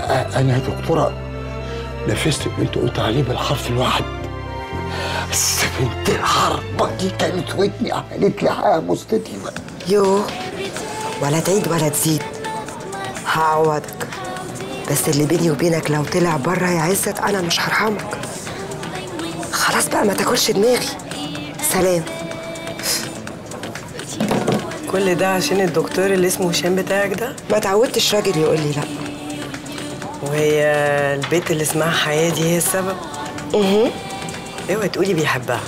انا يا دكتوره نفذت اللي انت قلت عليه بالحرف الواحد بس بنت الحربة دي كانت ودني عملت لي حاجه مستديمه يو ولا تعيد ولا تزيد هعوضك بس اللي بيني وبينك لو طلع بره يا عزت انا مش هرحمك خلاص بقى ما تاكلش دماغي سلام كل ده عشان الدكتور اللي اسمه هشام بتاعك ده ما تعودتش راجل يقول لي لا وهي البيت اللي اسمها حياة دي هي السبب اها اوعي تقولي بيحبها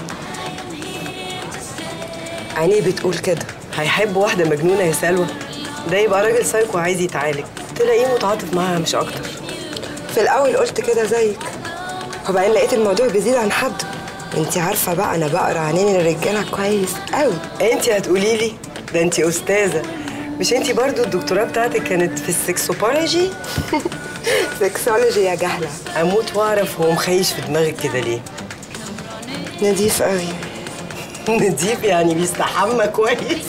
عينيه بتقول كده هيحب واحدة مجنونة يا سلوى ده يبقى راجل سايكو عايز يتعالج تلاقيه متعاطف معاها مش أكتر في الاول قلت كده زيك وبعدين لقيت الموضوع بيزيد عن حده انت عارفه بقى انا بقرا عينين الرجاله كويس قوي انت هتقولي لي ده انت أستاذة مش انت برضو الدكتوراه بتاعتك كانت في السكسوبولوجي سكسولوجي يا جهله اموت واعرف هو مخيش في دماغك كده ليه نضيف قوي نضيف يعني بيستحمى كويس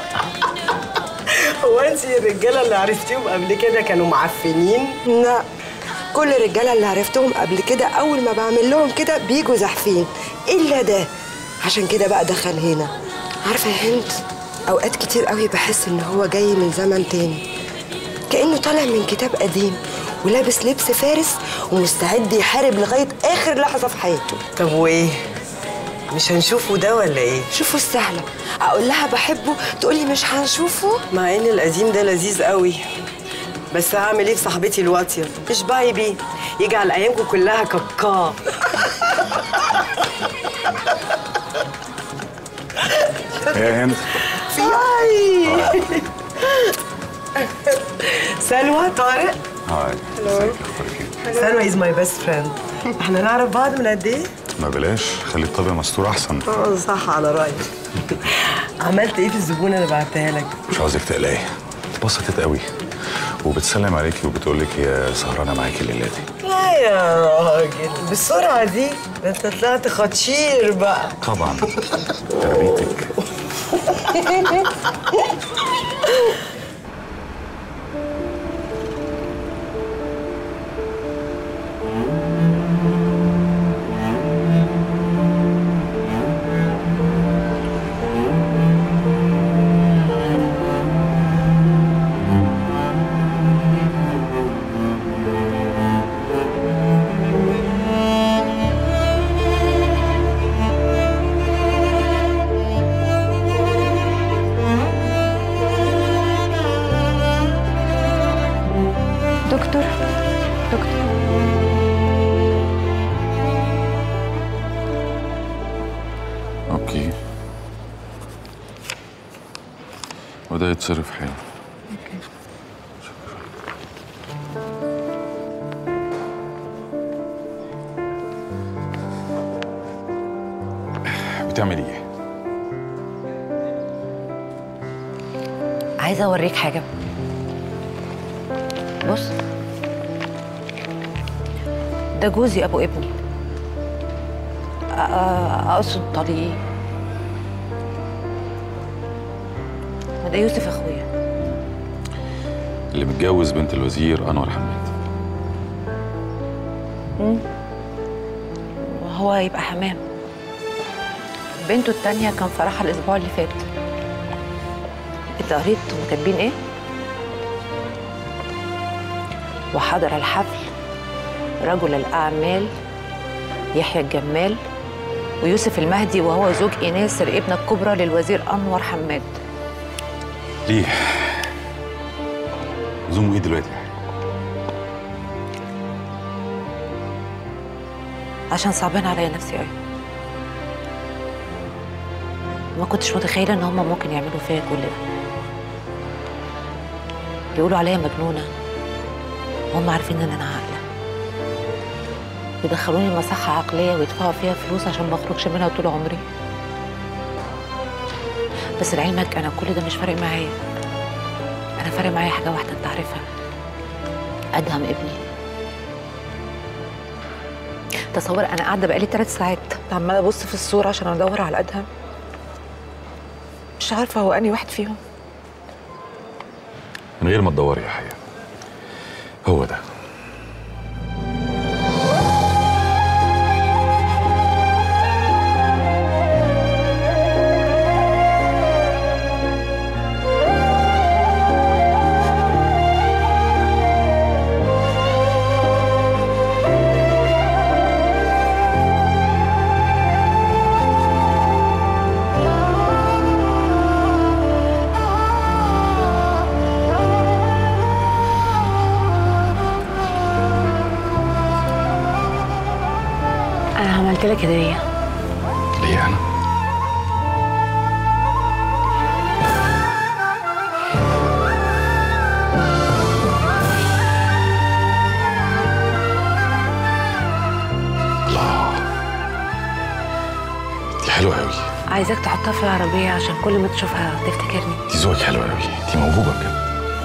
هو انت الرجاله اللي عرفتيهم قبل كده كانوا معفنين لا كل الرجاله اللي عرفتهم قبل كده اول ما بعمل لهم كده بيجوا زحفين الا ده عشان كده بقى دخل هنا عارفه يا هند اوقات كتير قوي بحس ان هو جاي من زمن تاني كانه طالع من كتاب قديم ولابس لبس فارس ومستعد يحارب لغايه اخر لحظه في حياته طب وايه مش هنشوفه ده ولا ايه شوفوا السهله اقول لها بحبه تقولي مش هنشوفه مع ان القديم ده لذيذ قوي بس هعمل ايه في صاحبتي الواطيه اشبعي بيه يجعل ايامكم كلها كاكا يا هند هاي سلوى طارق هاي ازيك اخبارك ايه؟ سلوى از ماي بيست فريند احنا نعرف بعض من قد ايه؟ ما بلاش خلي الطبع مستور احسن اه صح على رايك عملت ايه في الزبونه اللي بعتها لك؟ مش عاوزك تقلقي اتبسطت قوي وبتسلم عليكي وبتقول لك هي سهرانه معاكي الليله دي لا يا راجل بالسرعه دي ده انت طلعت خطشير بقى طبعا تربيتك دكتور دكتور اوكي وده يتصرف حالا شكرا بتعمل ايه؟ عايزه اوريك حاجه بص ده جوزي ابو ابني أ- أ- اقصد طليقي وده يوسف اخويا اللي متجوز بنت الوزير انور حماد وهو يبقى حمام بنته التانية كان فرحها الأسبوع اللي فات أنت قريت هم كاتبين إيه؟ وحضر الحفل رجل الأعمال يحيى الجمال ويوسف المهدي وهو زوج إناسر ابنة الكبرى للوزير أنور حماد ليه؟ زوموا ايه دلوقتي؟ عشان صعبان عليا نفسي قوي ما كنتش متخيله ان هم ممكن يعملوا فيا كل ده بيقولوا عليا مجنونه وهم عارفين ان انا عاقله يدخلوني مصحة عقلية ويدفعوا فيها فلوس عشان ما اخرجش منها طول عمري بس لعلمك انا كل ده مش فارق معايا انا فارق معايا حاجة واحدة انت عارفها ادهم ابني تصور انا قاعده بقالي ثلاث ساعات عماله ابص في الصوره عشان ادور على ادهم مش عارفه هو انهي واحد فيهم من غير ما تدوري يا حياة هو ده عملت لك هديه ليه انا الله دي حلوه قوي عايزاك تحطها في العربيه عشان كل ما تشوفها تفتكرني دي ذوقك حلو قوي دي موهوبه بجد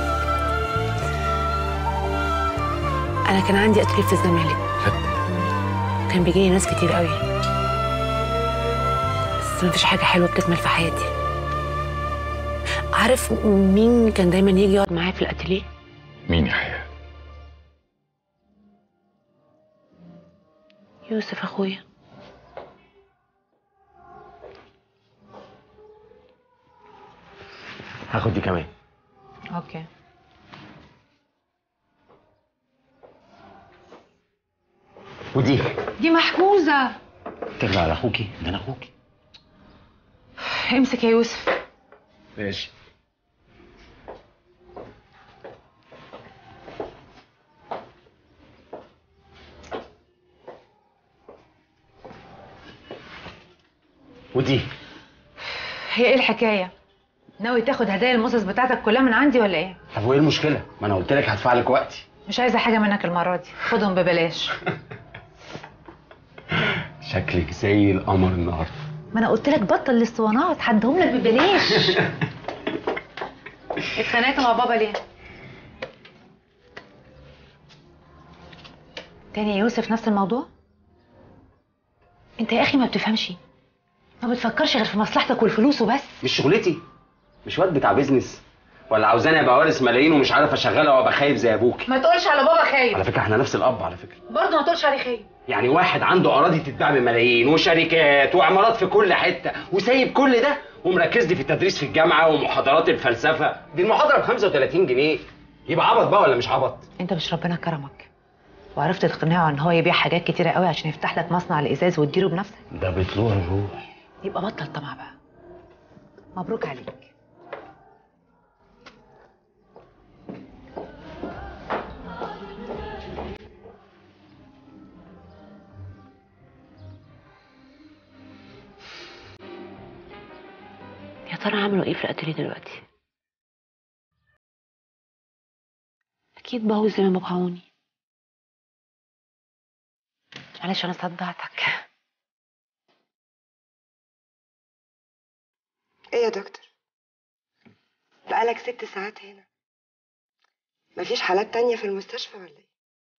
انا كان عندي اتوليف في الزمالك كان بيجيلي ناس كتير قوي بس مفيش حاجه حلوه بتكمل في حياتي عارف مين كان دايما يجي يقعد معايا في الاتيليه مين يا حياه يوسف اخويا هاخد دي كمان اوكي ودي دي محجوزه تغلى على اخوكي ده انا اخوكي امسك يا يوسف ماشي ودي هي ايه الحكايه ناوي تاخد هدايا المصص بتاعتك كلها من عندي ولا ايه طب وايه المشكله ما انا قلت لك هدفع لك وقتي مش عايزه حاجه منك المره دي خدهم ببلاش شكلك زي القمر النهارده ما انا قلت لك بطل الاسطوانات هديهم لك ببلاش اتخانقت مع بابا ليه تاني يا يوسف نفس الموضوع انت يا اخي ما بتفهمش ما بتفكرش غير في مصلحتك والفلوس وبس مش شغلتي مش واد بتاع بيزنس ولا عاوزاني ابقى وارث ملايين ومش عارف اشغلها وابقى خايب زي ابوك ما تقولش على بابا خايب على فكره احنا نفس الاب على فكره برضه ما تقولش عليه خايب يعني واحد عنده اراضي تتباع بملايين وشركات وعمارات في كل حته وسايب كل ده ومركز لي في التدريس في الجامعه ومحاضرات الفلسفه دي المحاضره ب 35 جنيه يبقى عبط بقى ولا مش عبط انت مش ربنا كرمك وعرفت تقنعه ان هو يبيع حاجات كتيره قوي عشان يفتح لك مصنع الازاز وتديره بنفسك ده بطلوع الروح يبقى بطل طمع بقى مبروك عليك يا ترى عملوا ايه في الاتelier دلوقتي اكيد بقوا زي ما بقعوني معلش انا صدعتك ايه يا دكتور بقالك ست ساعات هنا مفيش حالات تانية في المستشفى ولا ايه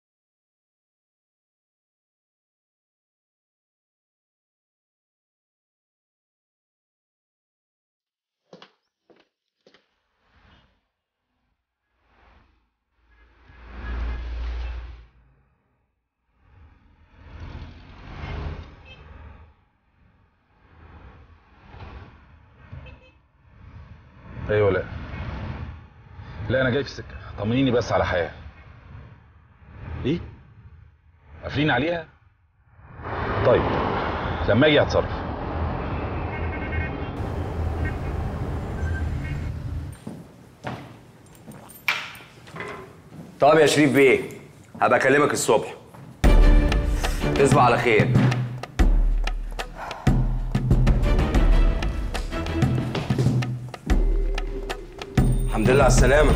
ايوه لا لا انا جاي في السكه طمنيني بس على حياه ايه قافلين عليها طيب لما اجي هتصرف طب يا شريف بيه هبقى اكلمك الصبح تصبح على خير الحمد لله على السلامة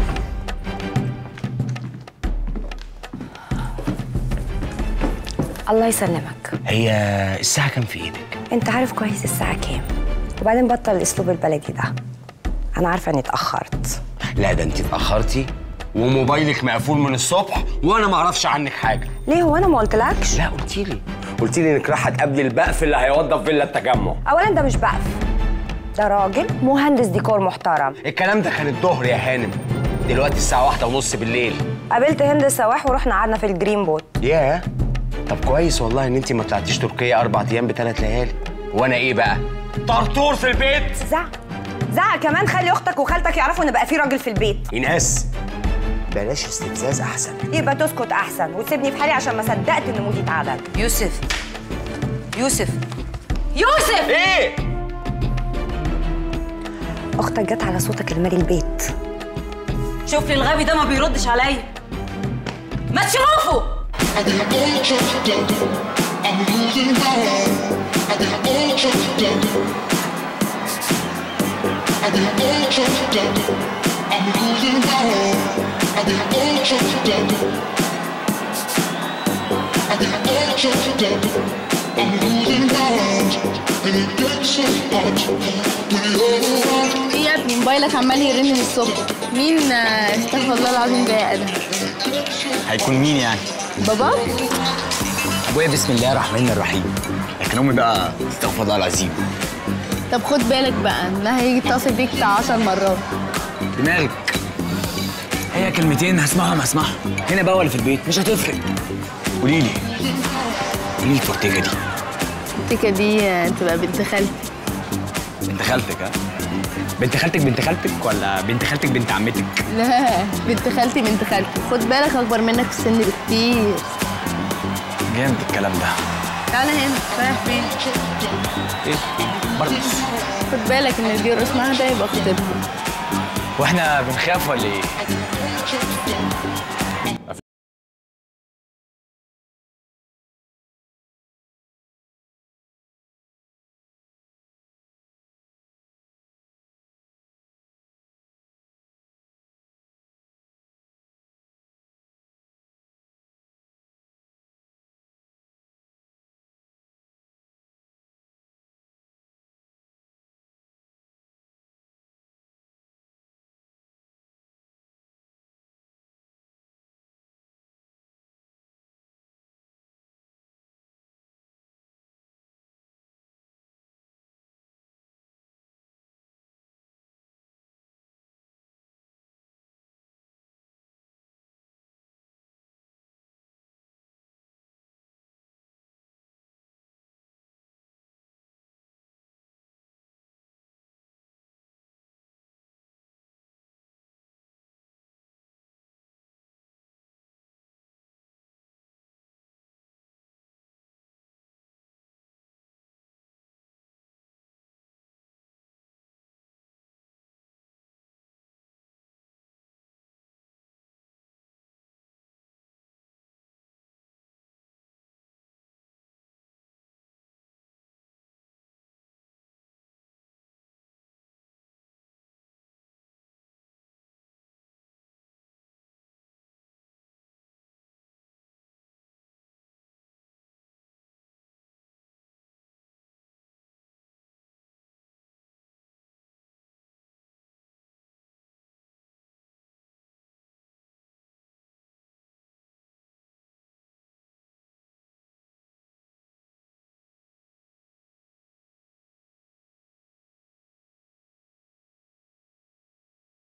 الله يسلمك هي الساعه كام في ايدك انت عارف كويس الساعة كام وبعدين بطل الاسلوب البلدي ده انا عارفة اني اتأخرت لا ده انت اتاخرتي وموبايلك مقفول من الصبح وانا ما اعرفش عنك حاجه ليه هو انا ما قلتلكش لا قلتي لي قلت لي انك رايحة تقابلي البقف اللي هيوظف فيلا التجمع اولا ده مش بقف ده راجل مهندس ديكور محترم الكلام ده كان الظهر يا هانم دلوقتي الساعه واحدة ونص بالليل قابلت هند السواح ورحنا قعدنا في الجرين بوت ياه طب كويس والله ان انت ما طلعتيش تركيا اربع ايام بثلاث ليالي وانا ايه بقى طرطور في البيت زعق زعق كمان خلي اختك وخالتك يعرفوا ان بقى في راجل في البيت ايناس بلاش استفزاز احسن يبقى تسكت احسن وتسيبني في حالي عشان ما صدقت ان مودي اتعدل يوسف يوسف يوسف ايه اختك جت على صوتك المالي البيت شوف لي الغبي ده ما بيردش عليا ما تشوفه I didn't want you to go. I'm losing ايه يا ابني موبايلك عمال يرن من الصبح مين آه، استغفر الله العظيم ده يا ادهم هيكون مين يعني؟ بابا ابويا بسم الله الرحمن الرحيم لكن امي بقى استغفر الله العظيم طب خد بالك بقى انها هيجي تتصل بيك بتاع 10 مرات دماغك هي كلمتين هسمعهم هسمعهم هنا بقى ولا في البيت مش هتفرق قولي لي قولي لي الفورتيكا دي التيكه دي آه، تبقى بنت خالتي بنت خالتك ها بنت خالتك بنت خالتك ولا بنت خالتك بنت عمتك لا بنت خالتي بنت خالتي خد بالك اكبر منك في السن بكتير جامد الكلام ده تعالى هنا رايح فين ايه برضه خد بالك ان دي اسمها ده يبقى خطيبها واحنا بنخاف ولا ايه